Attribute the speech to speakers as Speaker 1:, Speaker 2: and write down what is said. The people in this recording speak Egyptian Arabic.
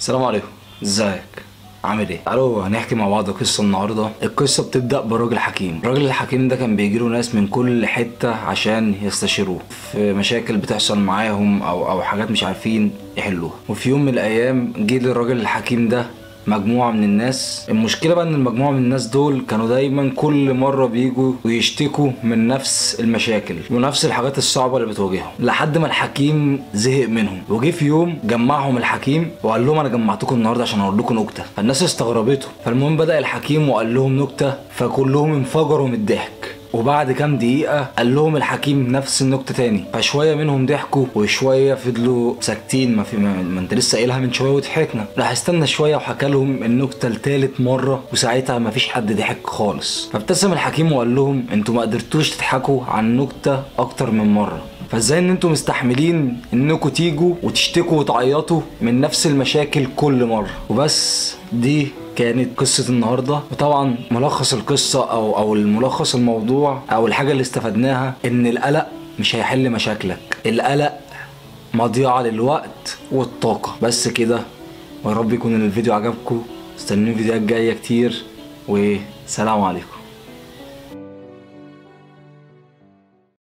Speaker 1: السلام عليكم ازيك عامل ايه تعالوا هنحكي مع بعض قصه النهارده القصه بتبدا براجل حكيم الراجل الحكيم ده كان بيجيله ناس من كل حته عشان يستشيروه في مشاكل بتحصل معاهم او او حاجات مش عارفين يحلوها وفي يوم من الايام جه للراجل الحكيم ده مجموعة من الناس المشكلة بقى ان المجموعة من الناس دول كانوا دايما كل مرة بيجوا ويشتكوا من نفس المشاكل ونفس الحاجات الصعبة اللي بتواجههم لحد ما الحكيم زهق منهم وجه في يوم جمعهم الحكيم وقال لهم انا جمعتكم النهاردة عشان اقول لكم نكتة فالناس استغربته فالمهم بدأ الحكيم وقال لهم نكتة فكلهم انفجروا من الضحك وبعد كام دقيقة قال لهم الحكيم نفس النكتة تاني فشوية منهم ضحكوا وشوية فضلوا ساكتين ما في ما, ما انت لسه قايلها من شوية وضحكنا راح استنى شوية وحكى لهم النكتة لتالت مرة وساعتها ما فيش حد ضحك خالص فابتسم الحكيم وقال لهم انتوا ما قدرتوش تضحكوا عن نكتة اكتر من مرة فازاي ان انتوا مستحملين انكم تيجوا وتشتكوا وتعيطوا من نفس المشاكل كل مرة وبس دي كانت قصة النهاردة وطبعا ملخص القصة او او الملخص الموضوع او الحاجة اللي استفدناها ان القلق مش هيحل مشاكلك القلق مضيعة للوقت والطاقة بس كده ويا رب يكون الفيديو عجبكم استنوني فيديوهات جاية كتير وسلام عليكم